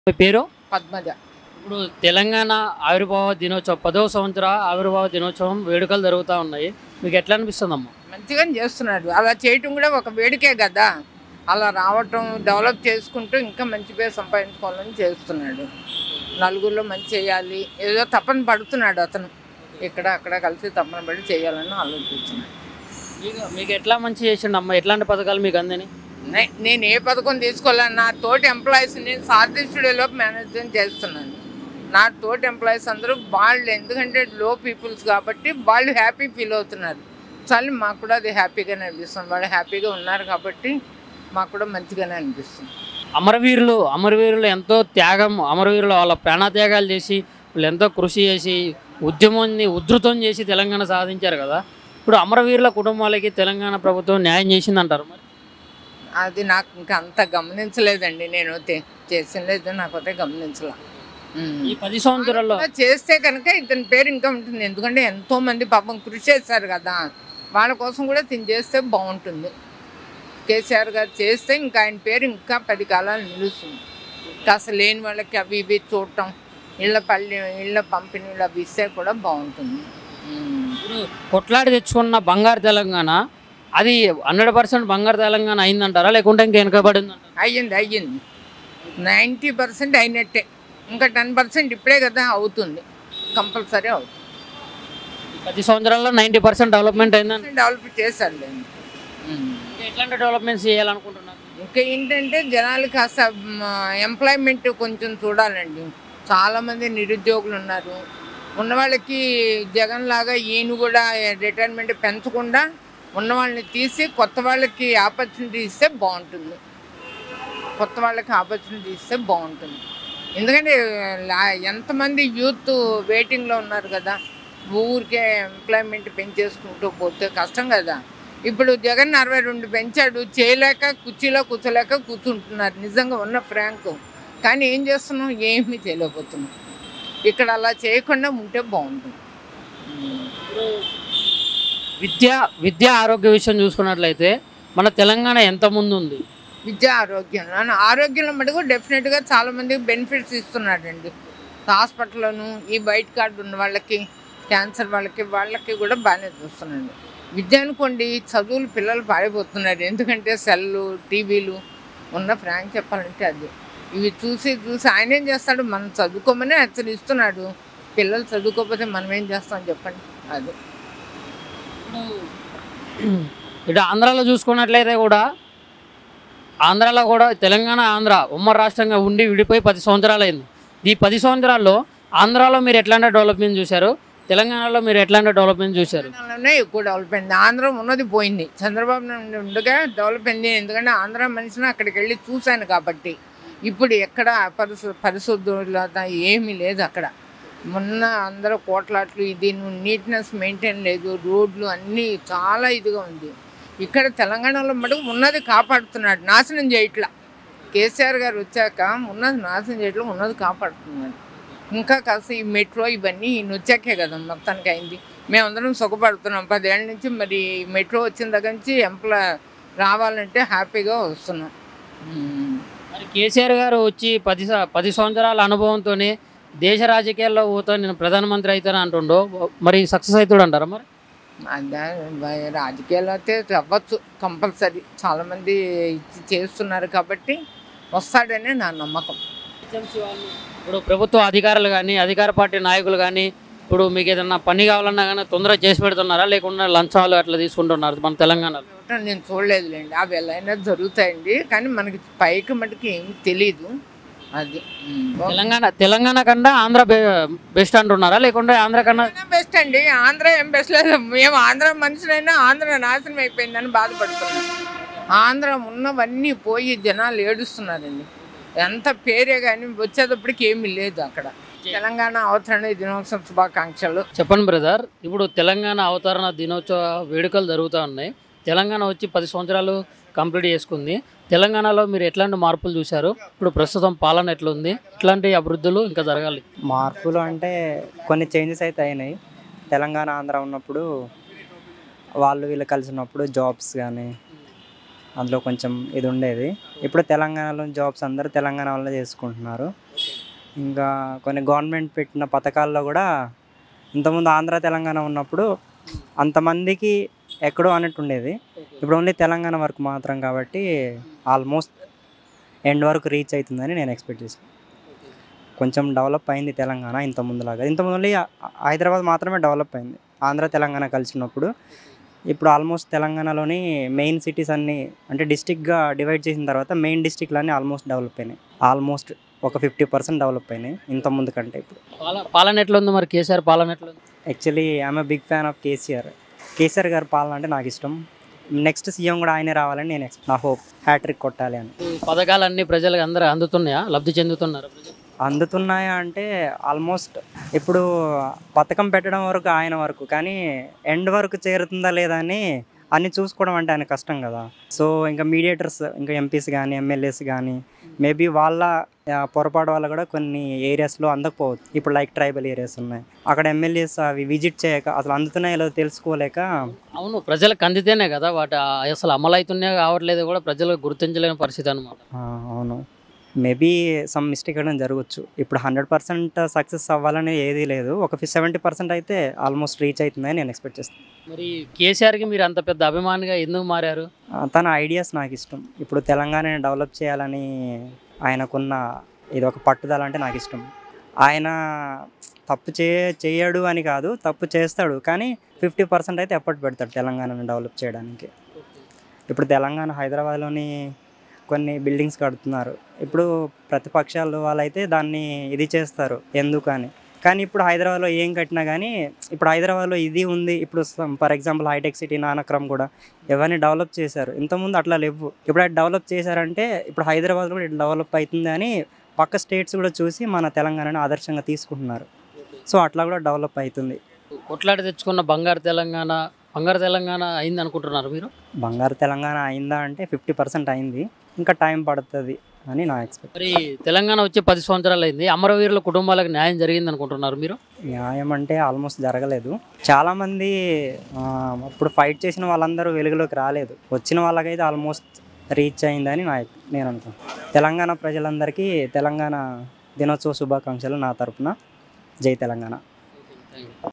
మీ పేరు పద్మజ ఇప్పుడు తెలంగాణ ఆవిర్భావ దినోత్సవం పదవ సంవత్సర ఆవిర్భావ దినోత్సవం వేడుకలు జరుగుతూ ఉన్నాయి మీకు ఎట్లా అనిపిస్తుందమ్మా మంచిగా చేస్తున్నాడు అలా చేయటం కూడా ఒక వేడికే కదా అలా రావటం డెవలప్ చేసుకుంటూ ఇంకా మంచి పేరు సంపాదించుకోవాలని చేస్తున్నాడు నలుగురిలో మంచి చేయాలి ఏదో తపన పడుతున్నాడు అతను ఇక్కడ అక్కడ కలిసి తపన పడి చేయాలని ఆలోచిస్తున్నాడు మీకు మీకు ఎట్లా మంచి చేసిండు అమ్మ ఎట్లాంటి పథకాలు మీకు అందని నే- నేను ఏ పథకం తీసుకోవాలని నా తోటి ఎంప్లాయీస్ నేను సారథి స్టూడియోలో మేనేజ్మెంట్ చేస్తున్నాను నా తోటి ఎంప్లాయీస్ అందరూ వాళ్ళు ఎందుకంటే లో పీపుల్స్ కాబట్టి వాళ్ళు హ్యాపీ ఫీల్ అవుతున్నారు చాలు మాకు కూడా అది హ్యాపీగానే అనిపిస్తుంది వాళ్ళు హ్యాపీగా ఉన్నారు కాబట్టి మాకు కూడా మంచిగానే అనిపిస్తుంది అమరవీరులు అమరవీరులు ఎంతో త్యాగం అమరవీరులు వాళ్ళ ప్రాణత్యాగాలు చేసి వాళ్ళు ఎంతో కృషి చేసి ఉద్యమాన్ని ఉధృతం చేసి తెలంగాణ సాధించారు కదా ఇప్పుడు అమరవీరుల కుటుంబాలకి తెలంగాణ ప్రభుత్వం న్యాయం చేసిందంటారు మరి అది నాకు ఇంకా అంత గమనించలేదండి నేను తే- చేసిన లేదు నాకు అయితే గమనించలే ఉమ్. ఈ పది సంవత్సరాల్లో అలా చేస్తే కనుక ఇతని పేరు ఇంకా ఉంటుంది ఎందుకంటే ఎంతో మంది పాపం కృషి చేశారు కదా వాళ్ళ కోసం కూడా తిని చేస్తే బాగుంటుంది కేసీఆర్ గారు చేస్తే ఇంకా ఆయన పేరు ఇంకా పది కాలాలు నిలుస్తుంది కాస్త లేని వాళ్ళకి అవి ఇవి చూడటం ఇళ్ళ పల్లి ఇళ్ళ పంపిణీలు అవి ఇస్తే కూడా బాగుంటుంది ఉమ్. ఇప్పుడు కొట్లాడి తెచ్చుకున్న బంగారు తెలంగాణ అది హండ్రెడ్ పర్సెంట్ బంగారు తెలంగాణ అయిందంటారా లేకుంటే ఇంకా వెనుకబడింది అయ్యింది అయ్యింది నైంటీ పర్సెంట్ అయినట్టే ఇంకా టెన్ పర్సెంట్ ఇప్పుడే కదా అవుతుంది కంపల్సరీ అవుతుంది పది సంవత్సరాల్లో నైంటీ పర్సెంట్ డెవలప్మెంట్ అయిందని డెవలప్ చేశారు లేండి ఉమ్. ఇంకా ఎట్లాంటి డెవలప్మెంట్స్ చేయాలనుకుంటున్నారు ఇంకా ఏంటంటే జనాలు కాస్త ఎంప్లాయ్మెంట్ కొంచెం చూడాలండి చాలామంది నిరుద్యోగులు ఉన్నారు ఉన్న వాళ్ళకి జగన్ లాగా ఈయన కూడా రిటైర్మెంట్ పెంచకుండా ఉన్న వాళ్ళని తీసి కొత్త వాళ్ళకి ఆపర్చునిటీ ఇస్తే బాగుంటుంది కొత్త వాళ్ళకి ఆపర్చునిటీ ఇస్తే బాగుంటుంది ఎందుకంటే లా- ఎంతమంది యూత్ వెయిటింగ్లో ఉన్నారు కదా ఊరికే ఎంప్లాయ్మెంట్ పెంచేసుకుంటూ పోతే కష్టం కదా ఇప్పుడు జగన్ అరవై రెండు పెంచాడు చేయలేక కుర్చీలో కూర్చోలేక కూర్చుంటున్నారు నిజంగా ఉన్న ఫ్రాంక్ కానీ ఏం చేస్తున్నాం ఏమీ చేయలేకపోతున్నాం ఇక్కడ అలా చేయకుండా ఉంటే బాగుంటుంది ఇప్పుడు విద్య విద్య ఆరోగ్య విషయం చూసుకున్నట్లయితే మన తెలంగాణ ఎంత ముందు ఉంది విద్య ఆరోగ్యం నన్ను ఆరోగ్యంలో మటుకు డెఫినెట్గా చాలా మందికి బెనిఫిట్స్ ఇస్తున్నాడండి హాస్పిటల్లోను ఈ బయట కార్డు ఉన్న వాళ్ళకి క్యాన్సర్ వాళ్ళకి వాళ్ళకి కూడా బాగానే చూస్తున్నాడు విద్య అనుకోండి చదువులు పిల్లలు పాడైపోతున్నారు ఎందుకంటే సెల్లు టీవీలు ఉన్న ఫ్రాంక్ చెప్పాలంటే అది ఇవి చూసి చూసి ఆయన ఏం చేస్తాడు మనం చదువుకోమని హెచ్చరిస్తున్నాడు పిల్లలు చదువుకోకపోతే మనం ఏం చేస్తాం చెప్పండి అది ఇటు ఆంధ్రాలో చూసుకున్నట్లయితే కూడా ఆంధ్రాలో కూడా తెలంగాణ ఆంధ్ర ఉమ్మడి రాష్ట్రంగా ఉండి విడిపోయి పది సంవత్సరాలు అయింది ఈ పది సంవత్సరాల్లో ఆంధ్రాలో మీరు ఎట్లాంటి డెవలప్మెంట్ చూశారు తెలంగాణలో మీరు ఎట్లాంటి డెవలప్మెంట్ చూశారు తెలంగాణలోనే ఎక్కువ డెవలప్ అయింది ఆంధ్ర ఉన్నది పోయింది చంద్రబాబు నాయుడు ఉండగా డెవలప్ అయింది ఎందుకంటే ఆంధ్ర మనిషిని అక్కడికి వెళ్ళి చూశాను కాబట్టి ఇప్పుడు ఎక్కడ పరిశు పరిశుద్ధులత ఏమీ లేదు అక్కడ మొన్న అందరూ కోట్లాట్లు ఇది నీట్నెస్ మెయింటైన్ లేదు రోడ్లు అన్నీ చాలా ఇదిగా ఉంది ఇక్కడ తెలంగాణలో మటుకు ఉన్నది కాపాడుతున్నాడు నాశనం చేయట్లా కేసీఆర్ గారు వచ్చాక ఉన్నది నాశనం చేయట్లా ఉన్నది కాపాడుతున్నాడు ఇంకా కాస్త ఈ మెట్రో ఇవన్నీ ఈయన వచ్చాకే కదా మొత్తానికి అయింది మేమందరం సుఖపడుతున్నాం పదేళ్ళ నుంచి మరి ఈ మెట్రో వచ్చిన దగ్గర నుంచి ఎంప్లా రావాలంటే హ్యాపీగా వస్తున్నాం ఉమ్. మరి కేసీఆర్ గారు వచ్చి పది స- పది సంవత్సరాల అనుభవంతోనే దేశ రాజకీయాల్లో పోతా నేను ప్రధానమంత్రి అవుతాను అంటుండో మరి సక్సెస్ అవుతాడు అంటారా మరి అదే వై- రాజకీయాలు అయితే అవ్వచ్చు కంపల్సరీ చాలామంది ఇచ్చి చేస్తున్నారు కాబట్టి వస్తాడనే నా నమ్మకం ఇప్పుడు ప్రభుత్వ అధికారులు కానీ అధికార పార్టీ నాయకులు కానీ ఇప్పుడు మీకు ఏదన్నా పని కావాలన్నా కానీ తొందరగా చేసి పెడుతున్నారా లేకుండా లంచాలు అట్లా తీసుకుంటున్నారు మన తెలంగాణలో ఇవ్వటం నేను చూడలేదులేండి అవి ఎలా అయినా జరుగుతాయండి కానీ మనకి పైకి మటుకు ఏం తెలీదు అది ఉమ్. తెలంగాణ తెలంగాణ కన్నా ఆంధ్ర బె- బెస్ట్ అంటున్నారా లేకుంటే ఆంధ్ర కన్నా బెస్ట్ అండి ఆంధ్ర ఏం బెస్ట్ లేదు మేము ఆంధ్ర మనుషులైనా ఆంధ్ర నాశనం అయిపోయిందని బాధపడుతున్నాం ఆంధ్ర ఉన్నవన్నీ పోయి జనాలు ఏడుస్తున్నారండి ఎంత పేరే కానీ వచ్చేటప్పటికి ఏమీ లేదు అక్కడ తెలంగాణ అవతరణ దినోత్సవ శుభాకాంక్షలు చెప్పండి బ్రదర్ ఇప్పుడు తెలంగాణ అవతరణ దినోత్సవ వేడుకలు జరుగుతూ ఉన్నాయి తెలంగాణ వచ్చి పది సంవత్సరాలు కంప్లీట్ చేసుకుంది తెలంగాణలో మీరు ఎట్లాంటి మార్పులు చూశారు ఇప్పుడు ప్రస్తుతం పాలన ఎట్లుంది ఇట్లాంటి అభివృద్ధులు ఇంకా జరగాలి మార్పులు అంటే కొన్ని చేంజెస్ అయితే అయినాయి తెలంగాణ ఆంధ్ర ఉన్నప్పుడు వాళ్ళు వీళ్ళు కలిసి ఉన్నప్పుడు జాబ్స్ కానీ అందులో కొంచెం ఇది ఉండేది ఇప్పుడు తెలంగాణలో జాబ్స్ అందరూ తెలంగాణ వల్ల చేసుకుంటున్నారు ఇంకా కొన్ని గవర్నమెంట్ పెట్టిన పథకాల్లో కూడా ఇంతకుముందు ఆంధ్ర తెలంగాణ ఉన్నప్పుడు అంతమందికి ఎక్కడో అన్నట్టు ఉండేది ఇప్పుడు ఓన్లీ తెలంగాణ వరకు మాత్రం కాబట్టి ఆల్మోస్ట్ ఎండ్ వరకు రీచ్ అవుతుందని నేను ఎక్స్పెక్ట్ చేస్తాను కొంచెం డెవలప్ అయింది తెలంగాణ ఇంత ముందులాగా ఇంత ముందు ఓన్లీ హైదరాబాద్ మాత్రమే డెవలప్ అయింది ఆంధ్ర తెలంగాణ కలిసినప్పుడు ఇప్పుడు ఆల్మోస్ట్ తెలంగాణలోని మెయిన్ సిటీస్ అన్నీ అంటే డిస్టిక్గా డివైడ్ చేసిన తర్వాత మెయిన్ డిస్టిక్లన్నీ ఆల్మోస్ట్ డెవలప్ అయినాయి ఆల్మోస్ట్ ఒక ఫిఫ్టీ పర్సెంట్ డెవలప్ అయినాయి ఇంత ముందు కంటే ఇప్పుడు పాల పాలన ఎట్లా ఉంది మరి కేసీఆర్ పాలన ఎట్లా ఉంది actually I'm big fan of KCR KCR గారి పాలన అంటే నాకు ఇష్టం నెక్స్ట్ సీఎం కూడా ఆయనే రావాలని నేను ఎక్స్ నా హోప్ హ్యాట్రిక్ కొట్టాలి అని ఈ పథకాలన్నీ ప్రజలకు అందరూ అందుతున్నాయా లబ్ధి చెందుతున్నారు ప్రజలు అందుతున్నాయా అంటే ఆల్మోస్ట్ ఇప్పుడు పథకం పెట్టడం వరకు ఆయన వరకు కానీ ఎండ్ వరకు చేరుతుందా లేదా అని అన్ని చూసుకోవడం అంటే ఆయన కష్టం కదా సో ఇంకా మీడియేటర్స్ ఇంకా ఎంపీస్ కానీ ఎమ్మెల్యేస్ కానీ మేబీ వాళ్ళ ఆ, పొరపాటు వల్ల కూడా కొన్ని ఏరియాస్లో అందకపోవచ్చు ఇప్పుడు లైక్ ట్రైబల్ ఏరియాస్ ఉన్నాయి అక్కడ ఎమ్మెల్యేస్ అవి విజిట్ చేయక అసలు అందుతున్నాయో లేదో తెలుసుకోలేక అవును ప్రజలకు అందితేనే కదా వాటి ఆ అసలు అమలు అవుతున్నాయో కావట్లేదు కూడా ప్రజలకు గుర్తించలేని పరిస్థితి అనమాట ఆ, అవును మేబీ సమ్ మిస్టేక్ అవ్వడం జరగచ్చు ఇప్పుడు హండ్రెడ్ పర్సెంట్ సక్సెస్ అవ్వాలని ఏదీ లేదు ఒక సెవెంటీ పర్సెంట్ అయితే ఆల్మోస్ట్ రీచ్ అవుతుందని నేను ఎక్స్పెక్ట్ చేస్తాను మరి కేసీఆర్కి మీరు అంత పెద్ద అభిమానిగా ఎందుకు మారారు ఆ, తన ఐడియాస్ నాకు ఇష్టం ఇప్పుడు తెలంగాణని డెవలప్ చేయాలని ఆయనకున్న ఇది ఒక పట్టుదల అంటే నాకు ఇష్టం ఆయన తప్పు చే చేయడు అని కాదు తప్పు చేస్తాడు కానీ ఫిఫ్టీ పర్సెంట్ అయితే ఎఫర్ట్ పెడతాడు తెలంగాణను డెవలప్ చేయడానికి ఇప్పుడు తెలంగాణ హైదరాబాద్లోని కొన్ని బిల్డింగ్స్ కడుతున్నారు ఇప్పుడు ప్రతిపక్షాలు వాళ్ళైతే దాన్ని ఇది చేస్తారు ఎందుకు అని కానీ ఇప్పుడు హైదరాబాద్లో ఏం కట్టినా కానీ ఇప్పుడు హైదరాబాద్లో ఇది ఉంది ఇప్పుడు ఫర్ ఎగ్జాంపుల్ హైటెక్ సిటీ నానక్రమ్ కూడా ఇవన్నీ డెవలప్ చేశారు ఇంతకుముందు అట్లా లేవు ఇప్పుడు అది డెవలప్ చేశారంటే ఇప్పుడు హైదరాబాద్ కూడా డెవలప్ అవుతుంది అని పక్క స్టేట్స్ కూడా చూసి మన తెలంగాణని ఆదర్శంగా తీసుకుంటున్నారు సో అట్లా కూడా డెవలప్ అవుతుంది కొట్లాడి తెచ్చుకున్న బంగారు తెలంగాణ బంగారు తెలంగాణ అయింది అనుకుంటున్నారు మీరు బంగారు తెలంగాణ అయిందా అంటే ఫిఫ్టీ పర్సెంట్ అయింది ఇంకా టైం పడుతుంది అని నా ఎక్స్పెక్ట్ మరి తెలంగాణ వచ్చి పది సంవత్సరాలు అయింది అమరవీరుల కుటుంబాలకు న్యాయం జరిగింది అనుకుంటున్నారు మీరు న్యాయం అంటే ఆల్మోస్ట్ జరగలేదు చాలామంది ఆ, అప్పుడు ఫైట్ చేసిన వాళ్ళందరూ వెలుగులోకి రాలేదు వచ్చిన వాళ్ళకైతే ఆల్మోస్ట్ రీచ్ అయిందని నా నేను అనుకుంటున్నాను తెలంగాణ ప్రజలందరికీ తెలంగాణ దినోత్సవ శుభాకాంక్షలు నా తరపున జై తెలంగాణ థ్యాంక్ యూ